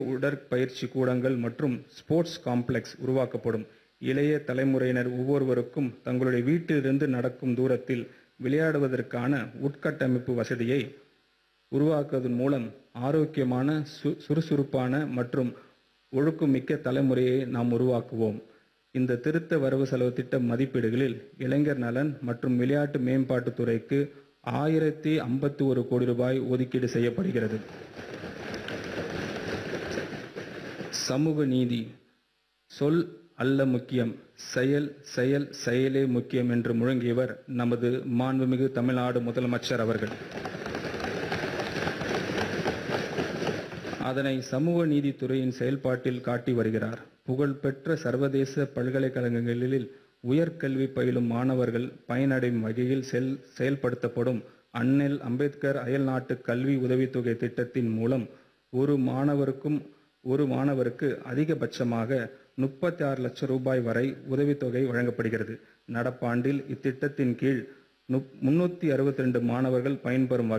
உடற்பயிற்சி கூடங்கள் மற்றும் ஸ்போர்ட்ஸ் காம்ப்ளெக்ஸ் உருவாக்கப்படும் இளைய தலைமுறையினர் ஒவ்வொருவருக்கும் தங்களுடைய வீட்டிலிருந்து நடக்கும் தூரத்தில் விளையாடுவதற்கான உட்கட்டமைப்பு வசதியை உருவாக்குவதன் மூலம் ஆரோக்கியமான சு சுறுசுறுப்பான மற்றும் ஒழுக்கமிக்க தலைமுறையை நாம் உருவாக்குவோம் இந்த திருத்த வரவு செலவு திட்ட மதிப்பீடுகளில் இளைஞர் நலன் மற்றும் விளையாட்டு மேம்பாட்டுத் துறைக்கு ஆயிரத்தி ஐம்பத்தி ஒரு கோடி ரூபாய் ஒதுக்கீடு செய்யப்படுகிறது சமூக நீதி சொல் அல்ல முக்கியம் செயல் செயல் செயலே முக்கியம் என்று முழங்கியவர் நமது மாண்புமிகு தமிழ்நாடு முதலமைச்சர் அவர்கள் அதனை சமூக நீதித்துறையின் செயல்பாட்டில் காட்டி வருகிறார் புகழ்பெற்ற சர்வதேச பல்கலைக்கழகங்களில் உயர்கல்வி பயிலும் மாணவர்கள் பயனடையும் வகையில் செல் செயல்படுத்தப்படும் அண்ணல் அம்பேத்கர் அயல்நாட்டு கல்வி உதவித்தொகை திட்டத்தின் மூலம் ஒரு மாணவருக்கும் ஒரு மாணவருக்கு அதிகபட்சமாக முப்பத்தி ஆறு லட்சம் ரூபாய் வரை உதவித்தொகை வழங்கப்படுகிறது நடப்பாண்டில் இத்திட்டத்தின் கீழ் முன்னூற்றி அறுபத்தி ரெண்டு மாணவர்கள் பயன்பெறும் வகையில்